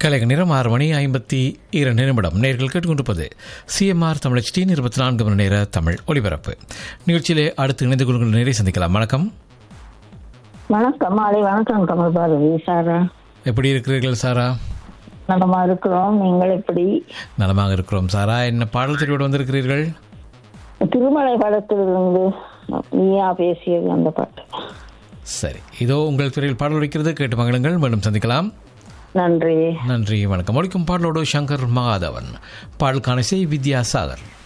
கலைக நேரம் ஆறு மணி ஐம்பத்தி இரண்டு நிமிடம் நேர்கள் கேட்டுக்கொண்டிருப்பது சிஎம்ஆர் தமிழ் இருபத்தி நான்கு மணி நேர தமிழ் ஒலிபரப்பு நிகழ்ச்சியிலே அடுத்து இணைந்து கொள்கின்ற நேரை சந்திக்கலாம் வணக்கம் வணக்கம் மாலை வணக்கம் கமல் பாரதி சாரா எப்படி இருக்கிறீர்கள் சாரா நலமா இருக்கிறோம் நீங்கள் எப்படி நலமாக இருக்கிறோம் சாரா என்ன பாடல் தெரிவோடு வந்திருக்கிறீர்கள் திருமலை படத்திலிருந்து நீயா பேசியது அந்த பாட்டு சரி இதோ உங்கள் துறையில் பாடல் வைக்கிறது கேட்டு மகளுங்கள் மீண்டும் சந்திக்கலாம் நன்றி நன்றி வணக்கம் ஒழிக்கும் பாடலோடு சங்கர் மகாதவன் பாடலுக்கான இசை வித்யாசாகர்